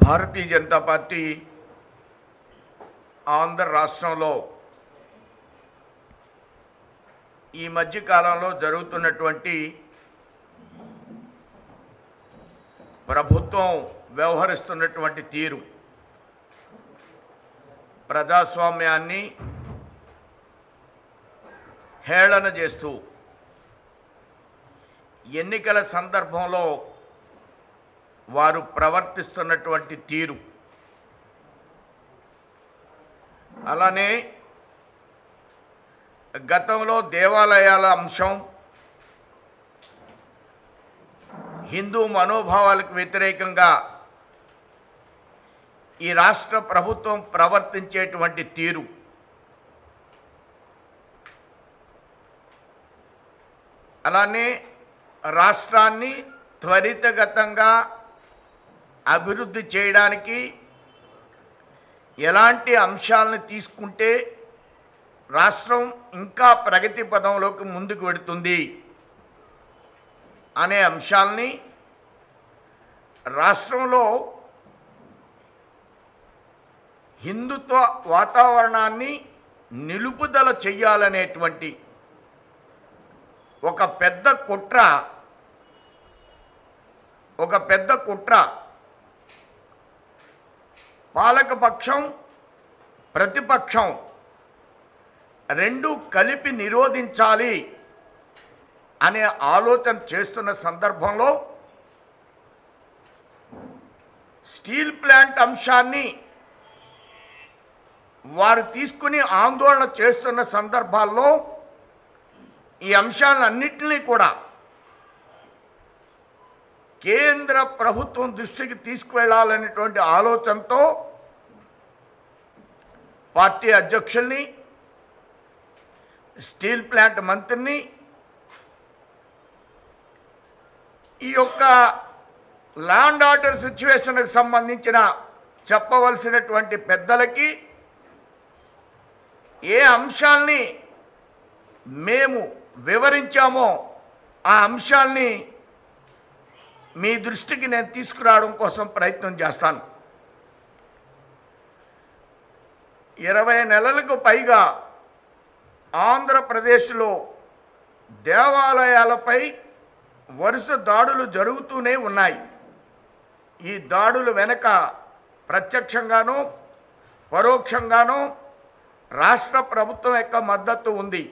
భారతీయ Janata party Andhra రాష్ట్రంలో ఈ మధ్య కాలంలో జరుగుతున్నటువంటి ప్రభుత్వం వ్యవహరిస్తున్నటువంటి తీరు ప్రజాస్వామ్యాన్ని హేళన చేస్తూ ఎన్నికల సందర్భంలో వారు ప్రవర్తిస్తున్నటువంటి తీరు అలానే గతంలో దేవాలయాల అంశం హిందూ మనోభావాలకు వ్యతిరేకంగా ఈ రాష్ట్ర ప్రభుత్వం ప్రవర్తించేటువంటి తీరు అలానే రాష్ట్రాన్ని త్వరితగతంగా అభివృద్ధి చేయడానికి ఎలాంటి అంశాలను తీసుకుంటే రాష్ట్రం ఇంకా ప్రగతి పదంలోకి ముందుకు వెడుతుంది అనే అంశాల్ని రాష్ట్రంలో హిందుత్వ వాతావరణాన్ని నిలుపుదల చెయ్యాలనేటువంటి ఒక పెద్ద కుట్ర ఒక పెద్ద కుట్ర పాలకపక్షం ప్రతిపక్షం రెండు కలిపి నిరోధించాలి అనే ఆలోచన చేస్తున్న సందర్భంలో స్టీల్ ప్లాంట్ అంశాన్ని వారు తీసుకుని ఆందోళన చేస్తున్న సందర్భాల్లో ఈ అంశాలన్నింటినీ కూడా కేంద్ర ప్రభుత్వం దృష్టికి తీసుకువెళ్ళాలనేటువంటి ఆలోచనతో పార్టీ అధ్యక్షుల్ని స్టీల్ ప్లాంట్ మంత్రిని ఈ యొక్క ల్యాండ్ ఆర్డర్ సిచ్యువేషన్కి సంబంధించిన చెప్పవలసినటువంటి పెద్దలకి ఏ అంశాల్ని మేము వివరించామో ఆ అంశాల్ని మీ దృష్టికి నేను తీసుకురావడం కోసం ప్రయత్నం చేస్తాను ఇరవై నెలలకు పైగా ఆంధ్రప్రదేశ్లో దేవాలయాలపై వరుస దాడులు జరుగుతూనే ఉన్నాయి ఈ దాడులు వెనక ప్రత్యక్షంగానూ పరోక్షంగానూ రాష్ట్ర ప్రభుత్వం యొక్క మద్దతు ఉంది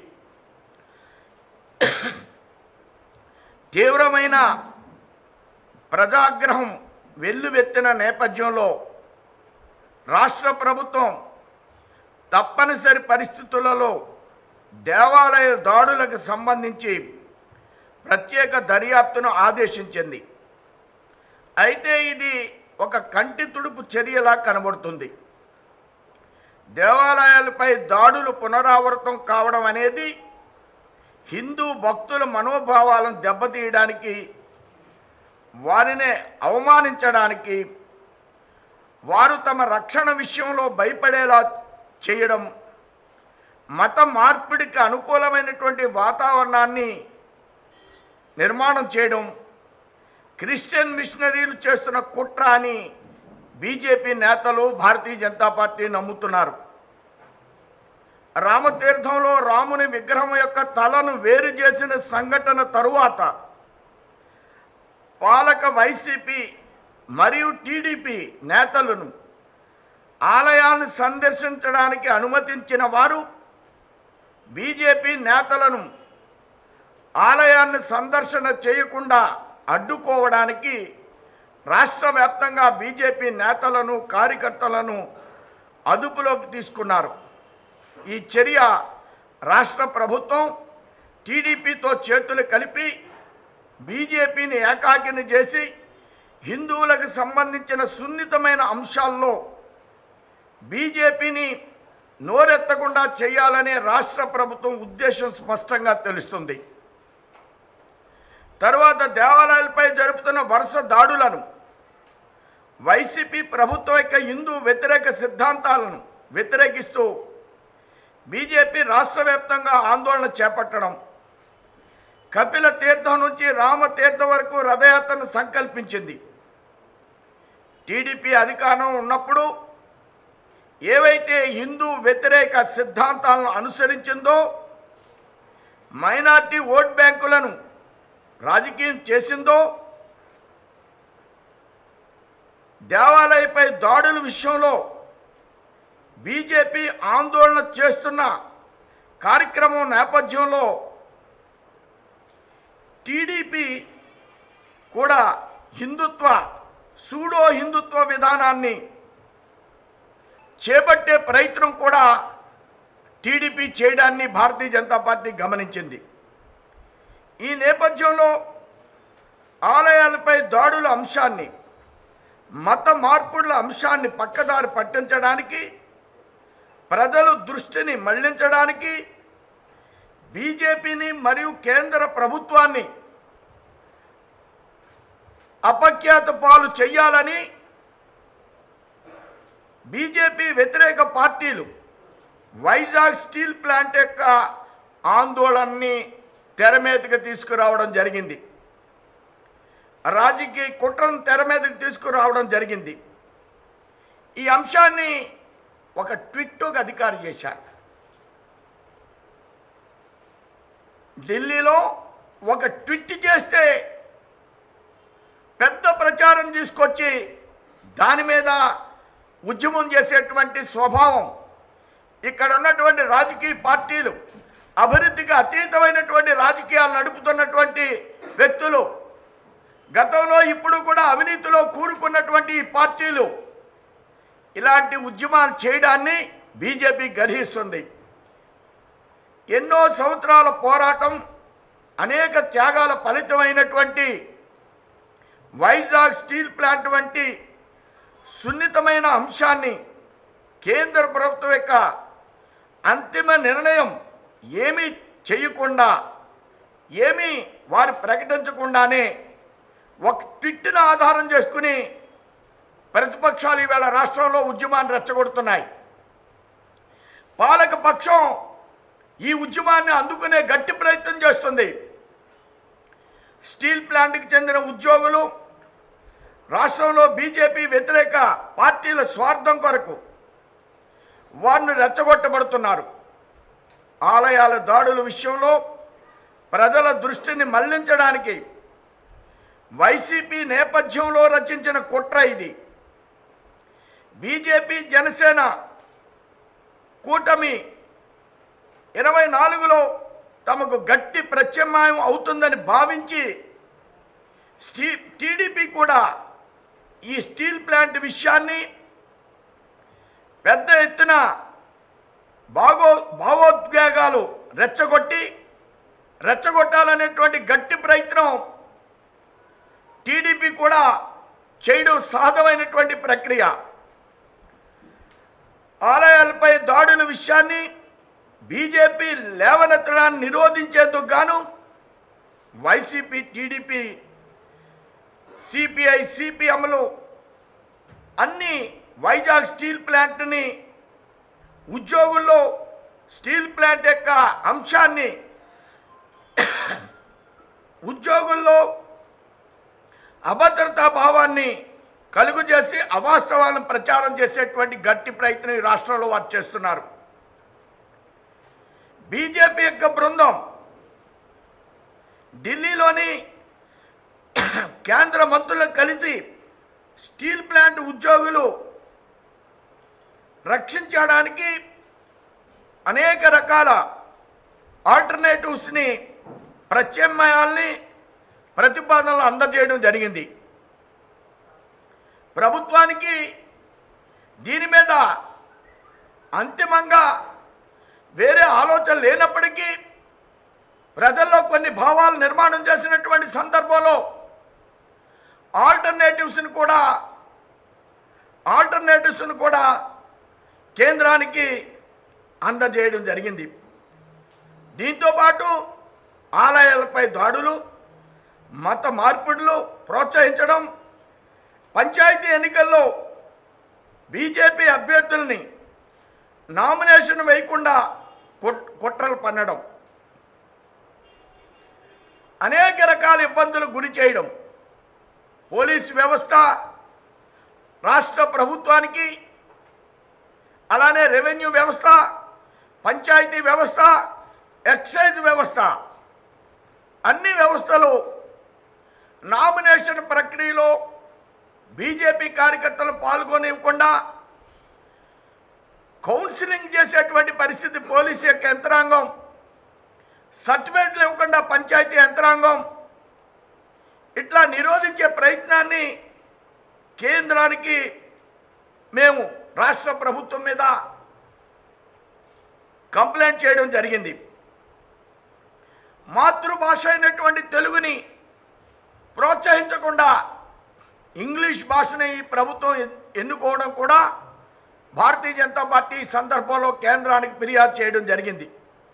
తీవ్రమైన ప్రజాగ్రహం వెల్లువెత్తిన నేపథ్యంలో రాష్ట్ర ప్రభుత్వం తప్పనిసరి పరిస్థితులలో దేవాలయ దాడులకు సంబంధించి ప్రత్యేక దర్యాప్తును ఆదేశించింది అయితే ఇది ఒక కంటి తుడుపు చర్యలా కనబడుతుంది దేవాలయాలపై దాడులు పునరావృతం కావడం అనేది హిందూ భక్తుల మనోభావాలను దెబ్బతీయడానికి వారినే అవమానించడానికి వారు తమ రక్షణ విషయంలో భయపడేలా చేయడం మత మార్పిడికి అనుకూలమైనటువంటి వాతావరణాన్ని నిర్మాణం చేయడం క్రిస్టియన్ మిషనరీలు చేస్తున్న కుట్ర అని బీజేపీ నేతలు భారతీయ జనతా పార్టీ నమ్ముతున్నారు రామతీర్థంలో రాముని విగ్రహం యొక్క తలను వేరు చేసిన సంఘటన తరువాత పాలక వైసీపీ మరియు టీడీపీ నేతలను ఆలయాన్ని సందర్శించడానికి అనుమతించిన వారు బీజేపీ నేతలను ఆలయాన్ని సందర్శన చేయకుండా అడ్డుకోవడానికి రాష్ట్ర వ్యాప్తంగా బీజేపీ నేతలను కార్యకర్తలను అదుపులోకి తీసుకున్నారు ఈ చర్య రాష్ట్ర ప్రభుత్వం టీడీపీతో చేతులు కలిపి బీజేపీని ఏకాకిని చేసి హిందువులకు సంబంధించిన సున్నితమైన అంశాల్లో బీజేపీని నోరెత్తకుండా చేయాలనే రాష్ట్ర ప్రభుత్వం ఉద్దేశం స్పష్టంగా తెలుస్తుంది తరువాత దేవాలయాలపై జరుపుతున్న వరుస దాడులను వైసీపీ ప్రభుత్వం యొక్క హిందూ వ్యతిరేక సిద్ధాంతాలను వ్యతిరేకిస్తూ బీజేపీ రాష్ట్ర వ్యాప్తంగా ఆందోళన చేపట్టడం కపిల తీర్థం నుంచి రామతీర్థం వరకు రథయాత్రను సంకల్పించింది టీడీపీ అధికారం ఉన్నప్పుడు ఏవైతే హిందూ వ్యతిరేక సిద్ధాంతాలను అనుసరించిందో మైనార్టీ ఓట్ బ్యాంకులను రాజకీయం చేసిందో దేవాలయపై దాడుల విషయంలో బీజేపీ ఆందోళన చేస్తున్న కార్యక్రమం నేపథ్యంలో టీడీపీ కూడా హిందుత్వ సూడో హిందుత్వ విధానాన్ని చేపట్టే ప్రయత్నం కూడా టీడీపీ చేయడాన్ని భారతీయ జనతా పార్టీ గమనించింది ఈ నేపథ్యంలో ఆలయాలపై దాడుల అంశాన్ని మత మార్పుల అంశాన్ని పక్కదారి పట్టించడానికి ప్రజలు దృష్టిని మళ్లించడానికి బీజేపీని మరియు కేంద్ర ప్రభుత్వాన్ని అపఖ్యాత పాలు చెయ్యాలని బీజేపీ వ్యతిరేక పార్టీలు వైజాగ్ స్టీల్ ప్లాంట్ యొక్క ఆందోళనని తెర మీదకి తీసుకురావడం జరిగింది రాజకీయ కుట్రను తెర మీదకి తీసుకురావడం జరిగింది ఈ అంశాన్ని ఒక ట్విట్టోకి అధికారి చేశారు ఢిల్లీలో ఒక ట్విట్ చేస్తే పెద్ద ప్రచారం తీసుకొచ్చి దాని మీద ఉద్యమం చేసేటువంటి స్వభావం ఇక్కడ ఉన్నటువంటి రాజకీయ పార్టీలు అభివృద్ధికి అతీతమైనటువంటి రాజకీయాలు నడుపుతున్నటువంటి వ్యక్తులు గతంలో ఇప్పుడు కూడా అవినీతిలో కూరుకున్నటువంటి ఈ పార్టీలు ఇలాంటి ఉద్యమాలు చేయడాన్ని బీజేపీ గర్హిస్తుంది ఎన్నో సంవత్సరాల పోరాటం అనేక త్యాగాల ఫలితమైనటువంటి వైజాగ్ స్టీల్ ప్లాంట్ వంటి సున్నితమైన అంశాన్ని కేంద్ర ప్రభుత్వం యొక్క అంతిమ నిర్ణయం ఏమీ చేయకుండా ఏమీ వారు ప్రకటించకుండానే ఒక ట్విట్ను ఆధారం చేసుకుని ప్రతిపక్షాలు ఈవేళ రాష్ట్రంలో ఉద్యమాన్ని రెచ్చగొడుతున్నాయి పాలక పక్షం ఈ ఉద్యమాన్ని అందుకునే గట్టి ప్రయత్నం చేస్తుంది స్టీల్ ప్లాంట్కి చెందిన ఉద్యోగులు రాష్ట్రంలో బీజేపీ వ్యతిరేక పార్టీల స్వార్థం కొరకు వారిని రెచ్చగొట్టబడుతున్నారు ఆలయాల దాడుల విషయంలో ప్రజల దృష్టిని మళ్లించడానికి వైసీపీ నేపథ్యంలో రచించిన కుట్ర ఇది బీజేపీ జనసేన కూటమి ఇరవై నాలుగులో తమకు గట్టి ప్రత్యామ్నాయం అవుతుందని భావించి స్టీ టీడీపీ కూడా ఈ స్టీల్ ప్లాంట్ విషయాన్ని పెద్ద ఎత్తున భాగో భావోద్వేగాలు రెచ్చగొట్టి రెచ్చగొట్టాలనేటువంటి గట్టి ప్రయత్నం టీడీపీ కూడా చేయడం సహజమైనటువంటి ప్రక్రియ ఆలయాలపై దాడుల విషయాన్ని బీజేపీ లేవనెత్తడాన్ని నిరోధించేందుకు గాను వైసీపీ టీడీపీ సిపిఐ సిపిఎంలు అన్ని వైజాగ్ స్టీల్ ప్లాంట్ని ఉద్యోగుల్లో స్టీల్ ప్లాంట్ యొక్క అంశాన్ని ఉద్యోగుల్లో అభద్రతా భావాన్ని కలుగు చేసి అవాస్తవాలను ప్రచారం చేసేటువంటి గట్టి ప్రయత్నం ఈ రాష్ట్రంలో వారు చేస్తున్నారు బీజేపీ యొక్క బృందం ఢిల్లీలోని కేంద్ర మంత్రులను కలిసి స్టీల్ ప్లాంట్ ఉద్యోగులు రక్షించడానికి అనేక రకాల ఆల్టర్నేటివ్స్ని ప్రత్యామ్నాయాల్ని ప్రతిపాదనలు అందజేయడం జరిగింది ప్రభుత్వానికి దీని మీద అంతిమంగా వేరే ఆలోచన లేనప్పటికీ ప్రజల్లో కొన్ని భావాలు నిర్మాణం చేసినటువంటి సందర్భంలో ఆల్టర్నేటివ్స్ని కూడా ఆల్టర్నేటివ్స్ని కూడా కేంద్రానికి అందజేయడం జరిగింది దీంతోపాటు ఆలయాలపై దాడులు మత మార్పిడులు ప్రోత్సహించడం పంచాయతీ ఎన్నికల్లో బీజేపీ అభ్యర్థుల్ని నామినేషన్ వేయకుండా కుట్- కుట్రలు పన్నడం అనేక రకాల ఇబ్బందులకు గురి చేయడం పోలీస్ వ్యవస్థ రాష్ట్ర ప్రభుత్వానికి అలానే రెవెన్యూ వ్యవస్థ పంచాయతీ వ్యవస్థ ఎక్సైజ్ వ్యవస్థ అన్ని వ్యవస్థలు నామినేషన్ ప్రక్రియలో బీజేపీ కార్యకర్తలు పాల్గొనివ్వకుండా కౌన్సిలింగ్ చేసేటువంటి పరిస్థితి పోలీసు యొక్క యంత్రాంగం సర్టిఫికెట్లు ఇవ్వకుండా పంచాయతీ యంత్రాంగం ఇట్లా నిరోధించే ప్రయత్నాన్ని కేంద్రానికి మేము రాష్ట్ర ప్రభుత్వం మీద కంప్లైంట్ చేయడం జరిగింది మాతృభాష అయినటువంటి తెలుగుని ప్రోత్సహించకుండా ఇంగ్లీష్ భాషని ఈ ప్రభుత్వం ఎన్- ఎన్నుకోవడం కూడా భారతీయ జనతా పార్టీ ఈ సందర్భంలో కేంద్రానికి ఫిర్యాదు చేయడం జరిగింది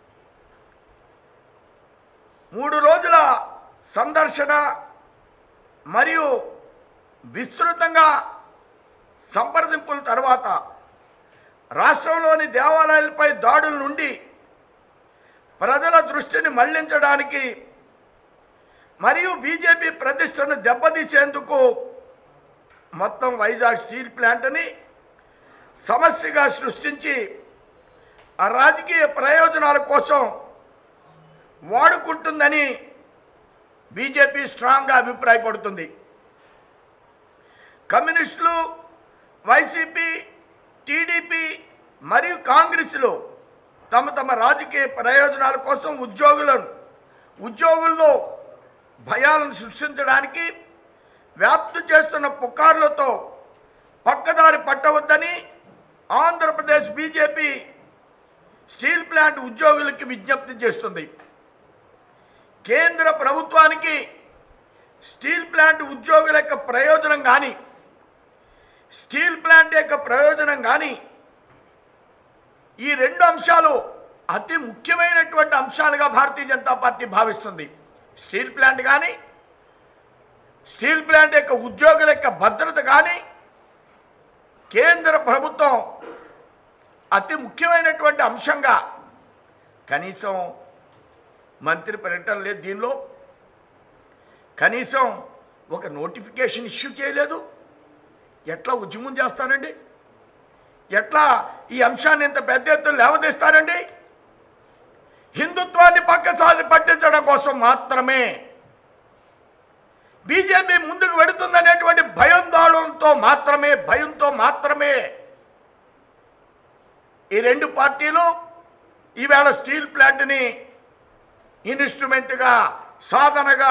మూడు రోజుల సందర్శన మరియు విస్తృతంగా సంప్రదింపుల తర్వాత రాష్ట్రంలోని దేవాలయాలపై దాడుల నుండి ప్రజల దృష్టిని మళ్లించడానికి మరియు బీజేపీ ప్రతిష్టను దెబ్బతీసేందుకు మొత్తం వైజాగ్ స్టీల్ ప్లాంట్ని సమస్యగా సృష్టించి ఆ రాజకీయ ప్రయోజనాల కోసం వాడుకుంటుందని బీజేపీ స్ట్రాంగ్గా అభిప్రాయపడుతుంది కమ్యూనిస్టులు వైసీపీ టీడీపీ మరియు కాంగ్రెస్లు తమ తమ రాజకీయ ప్రయోజనాల కోసం ఉద్యోగులను ఉద్యోగుల్లో భయాలను సృష్టించడానికి వ్యాప్తి చేస్తున్న పుకార్లతో పక్కదారి పట్టవద్దని ఆంధ్రప్రదేశ్ బీజేపీ స్టీల్ ప్లాంట్ ఉద్యోగులకి విజ్ఞప్తి చేస్తుంది కేంద్ర ప్రభుత్వానికి స్టీల్ ప్లాంట్ ఉద్యోగుల యొక్క ప్రయోజనం కానీ స్టీల్ ప్లాంట్ యొక్క ప్రయోజనం కానీ ఈ రెండు అంశాలు అతి ముఖ్యమైనటువంటి అంశాలుగా భారతీయ జనతా పార్టీ భావిస్తుంది స్టీల్ ప్లాంట్ కానీ స్టీల్ ప్లాంట్ యొక్క ఉద్యోగుల యొక్క భద్రత కానీ కేంద్ర ప్రభుత్వం అతి ముఖ్యమైనటువంటి అంశంగా కనీసం మంత్రి పర్యటన లేదు దీనిలో కనీసం ఒక నోటిఫికేషన్ ఇష్యూ చేయలేదు ఎట్లా ఉద్యమం చేస్తారండి ఎట్లా ఈ అంశాన్ని ఇంత పెద్ద ఎత్తున లేవదీస్తారండి హిందుత్వాన్ని పక్కసారి పట్టించడం కోసం మాత్రమే బీజేపీ ముందుకు వెడుతుందనేటువంటి భయాందోళనతో మాత్రమే భయంతో మాత్రమే ఈ రెండు పార్టీలు ఈవేళ స్టీల్ ప్లాంట్ని ఇన్స్ట్రుమెంట్గా సాధనగా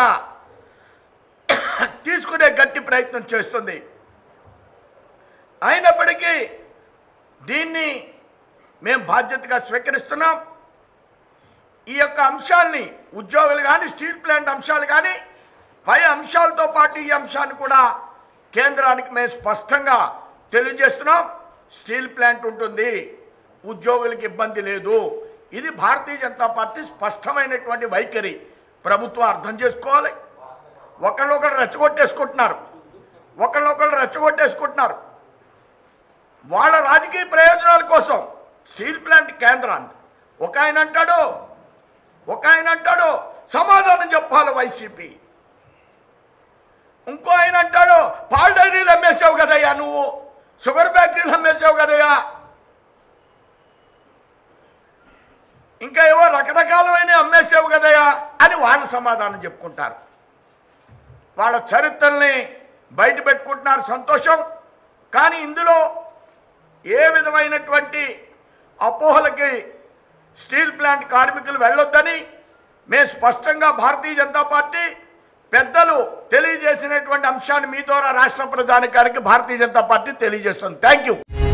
తీసుకునే గట్టి ప్రయత్నం చేస్తుంది అయినప్పటికీ దీన్ని మేము బాధ్యతగా స్వీకరిస్తున్నాం ఈ యొక్క అంశాల్ని ఉద్యోగులు కానీ స్టీల్ ప్లాంట్ అంశాలు కానీ పై అంశాలతో పాటు ఈ అంశాన్ని కూడా కేంద్రానికి మేము స్పష్టంగా తెలియజేస్తున్నాం స్టీల్ ప్లాంట్ ఉంటుంది ఉద్యోగులకు ఇబ్బంది లేదు ఇది భారతీయ జనతా పార్టీ స్పష్టమైనటువంటి వైఖరి ప్రభుత్వం అర్థం చేసుకోవాలి ఒకళ్ళొకళ్ళు రెచ్చగొట్టేసుకుంటున్నారు ఒకళ్ళొకళ్ళు రెచ్చగొట్టేసుకుంటున్నారు వాళ్ళ రాజకీయ ప్రయోజనాల కోసం స్టీల్ ప్లాంట్ కేంద్రాన్ని ఒక ఆయన అంటాడు ఒక ఆయన అంటాడు సమాధానం చెప్పాలి వైసీపీ ఇంకో ఆయన అంటాడు పాల్ డైరీలు అమ్మేసావు కదయ్యా నువ్వు షుగర్ ఫ్యాక్టరీలు అమ్మేసావు కదయ్యా ఇంకా ఏవో రకరకాలమైన అమ్మేసావు కదయ్యా అని వాళ్ళ సమాధానం చెప్పుకుంటారు వాళ్ళ చరిత్రల్ని బయట పెట్టుకుంటున్నారు సంతోషం కానీ ఇందులో ఏ విధమైనటువంటి అపోహలకి స్టీల్ ప్లాంట్ కార్మికులు వెళ్ళొద్దని మేము స్పష్టంగా భారతీయ జనతా పార్టీ పెద్దలు తెలియజేసినటువంటి అంశాన్ని మీ ద్వారా రాష్ట్ర ప్రధానికారికి భారతీయ జనతా పార్టీ తెలియజేస్తుంది థ్యాంక్ యూ